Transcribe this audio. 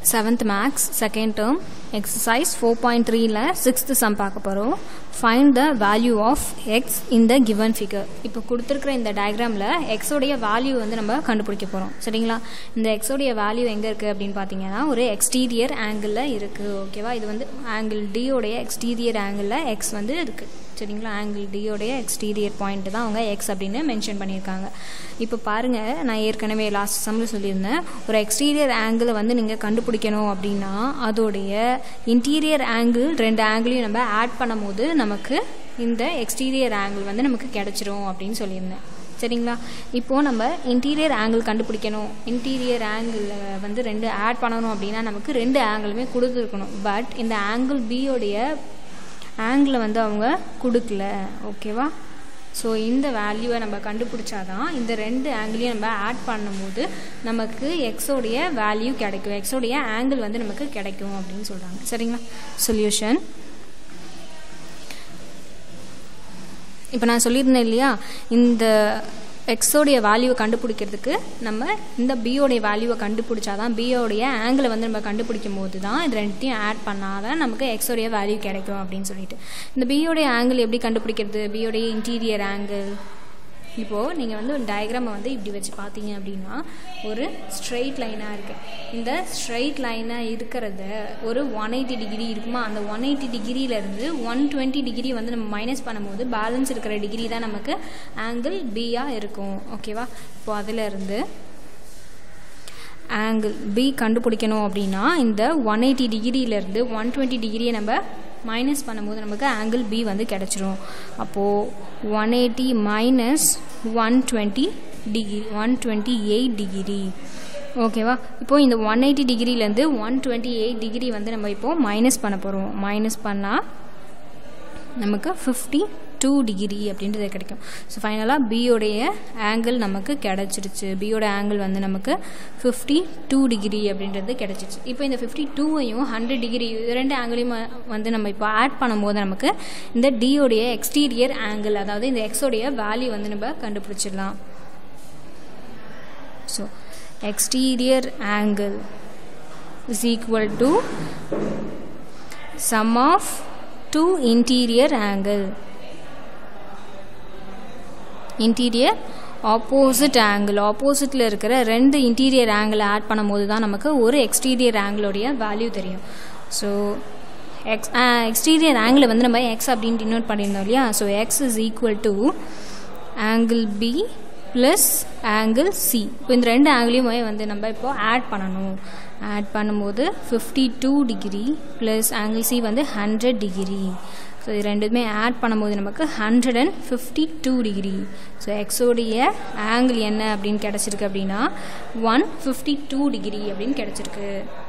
seventh maths second term exercise four point த்ரீல sixth sum பார்க்க போகிறோம் find the value of x in the given figure இப்போ கொடுத்துருக்குற இந்த டயக்ராமில் எக்ஸோடைய வேல்யூ வந்து நம்ம கண்டுபிடிக்க போகிறோம் சரிங்களா இந்த எக்ஸோடைய வேல்யூ எங்கே இருக்குது அப்படின்னு பார்த்தீங்கன்னா ஒரு எக்ஸ்டீரியர் ஆங்கிளில் இருக்குது ஓகேவா இது வந்து ஆங்கிள் டியோடைய எக்ஸ்டீரியர் ஆங்கிளில் எக்ஸ் வந்து இருக்குது சரிங்களா ஆங்கிள் டியோடைய எக்ஸ்டீரியர் பாயிண்ட் தான் அவங்க எக்ஸ் அப்படின்னு மென்ஷன் பண்ணியிருக்காங்க இப்போ பாருங்கள் நான் ஏற்கனவே லாஸ்ட் சம்மில் சொல்லியிருந்தேன் ஒரு எக்ஸ்டீரியர் ஆங்கிளை வந்து நீங்கள் கண்டுபிடிக்கணும் அப்படின்னா அதோடைய இன்டீரியர் ஆங்கிள் ரெண்டு ஆங்கிளையும் நம்ம ஆட் பண்ணும்போது நமக்கு இந்த எக்ஸ்டீரியர் ஆங்கிள் வந்து நமக்கு கிடச்சிரும் அப்படின்னு சொல்லியிருந்தேன் சரிங்களா இப்போது நம்ம இன்டீரியர் ஆங்கிள் கண்டுபிடிக்கணும் இன்டீரியர் ஆங்கிளில் வந்து ரெண்டு ஆட் பண்ணணும் அப்படின்னா நமக்கு ரெண்டு ஆங்கிளுமே கொடுத்துருக்கணும் பட் இந்த ஆங்கிள் பியோடைய ஆங்கிளை வந்து அவங்க கொடுக்கல ஓகேவா ஸோ இந்த வேல்யூவை நம்ம கண்டுபிடிச்சாதான் இந்த ரெண்டு ஆங்கிளையும் நம்ம ஆட் பண்ணும்போது நமக்கு எக்ஸோடைய வேல்யூ கிடைக்கும் எக்ஸோடைய ஆங்கிள் வந்து நமக்கு கிடைக்கும் அப்படின்னு சொல்கிறாங்க சரிங்களா சொல்யூஷன் இப்போ நான் சொல்லியிருந்தேன் இல்லையா இந்த எக்ஸோடைய வேல்யூவை கண்டுபிடிக்கிறதுக்கு நம்ம இந்த பியோடைய வேல்யூவை கண்டுபிடிச்சாதான் பியோடைய ஆங்கிளை வந்து நம்ம கண்டுபிடிக்கும் போது தான் இது ரெண்டுத்தையும் ஆட் பண்ணாதான் நமக்கு எக்ஸோடைய வேல்யூ கிடைக்கும் அப்படின்னு சொல்லிட்டு இந்த பியோடைய ஆங்கிள் எப்படி கண்டுபிடிக்கிறது பியோடைய இன்டீரியர் ஆங்கிள் இப்போது நீங்கள் வந்து ஒரு டயக்ராமை வந்து இப்படி வச்சு பார்த்தீங்க அப்படின்னா ஒரு ஸ்ட்ரெயிட் லைனாக இருக்குது இந்த ஸ்ட்ரெயிட் லைனாக இருக்கிறத ஒரு ஒன் எயிட்டி டிகிரி இருக்குமா அந்த ஒன் எயிட்டி டிகிரியிலேருந்து ஒன் டுவெண்ட்டி டிகிரி வந்து நம்ம மைனஸ் பண்ணும்போது பேலன்ஸ் இருக்கிற டிகிரி தான் நமக்கு ஆங்கிள் பியாக இருக்கும் ஓகேவா இப்போ அதிலிருந்து ஆங்கிள் பி கண்டுபிடிக்கணும் அப்படின்னா இந்த ஒன் எயிட்டி டிகிரியிலேருந்து ஒன் டுவெண்ட்டி டிகிரியை நம்ம மைனஸ் பண்ணும்போது நமக்கு ஆங்கிள் பி வந்து கிடச்சிரும் அப்போது one eighty minus one twenty degree one twenty eight degree ஓகேவா இப்போது இந்த ஒன் எயிட்டி டிகிரிலேருந்து ஒன் டுவெண்ட்டி எயிட் டிகிரி வந்து நம்ம இப்போது மைனஸ் பண்ண போகிறோம் மைனஸ் பண்ணால் நமக்கு ஃபிஃப்டி டூ டிகிரி அப்படின்றது கிடைக்கும் ஸோ ஃபைனலாக பியோடைய ஆங்கிள் நமக்கு கிடச்சிருச்சு பியோட ஆங்கிள் வந்து நமக்கு ஃபிஃப்டி டூ டிகிரி அப்படின்றது கிடச்சிருச்சு இப்போ இந்த ஃபிஃப்டி டூவையும் ஹண்ட்ரட் டிகிரி ரெண்டு ஆங்கிளையும் வந்து நம்ம இப்போ ஆட் பண்ணும்போது நமக்கு இந்த டியோடைய எக்ஸ்டீரியர் ஆங்கிள் அதாவது இந்த எக்ஸோடைய வேல்யூ வந்து நம்ம கண்டுபிடிச்சிடலாம் so exterior angle is equal to sum of two interior angle interior opposite angle ஆப்போசிட்டில் இருக்கிற ரெண்டு இன்டீரியர் ஆங்கிள் ஆட் பண்ணும்போது தான் நமக்கு ஒரு எக்ஸ்டீரியர் ஆங்கிளோடைய வேல்யூ தெரியும் ஸோ எக்ஸ் எக்ஸ்டீரியர் ஆங்கிளை வந்து நம்ம எக்ஸ் அப்படின்ட்டு டினோட் பண்ணியிருந்தோம் இல்லையா so x is equal to angle B plus angle C இப்போ இந்த ரெண்டு ஆங்கிளையுமே வந்து நம்ம இப்போ ஆட் பண்ணணும் ஆட் பண்ணும்போது fifty two degree plus angle C வந்து ஹண்ட்ரட் டிகிரி ஸோ இது ரெண்டுமே ஆட் பண்ணும்போது நமக்கு hundred and fifty two degree so எக்ஸோடைய ஆங்கிள் என்ன அப்படின்னு கிடச்சிருக்கு அப்படின்னா ஒன் ஃபிஃப்டி டூ டிகிரி அப்படின்னு கிடச்சிருக்கு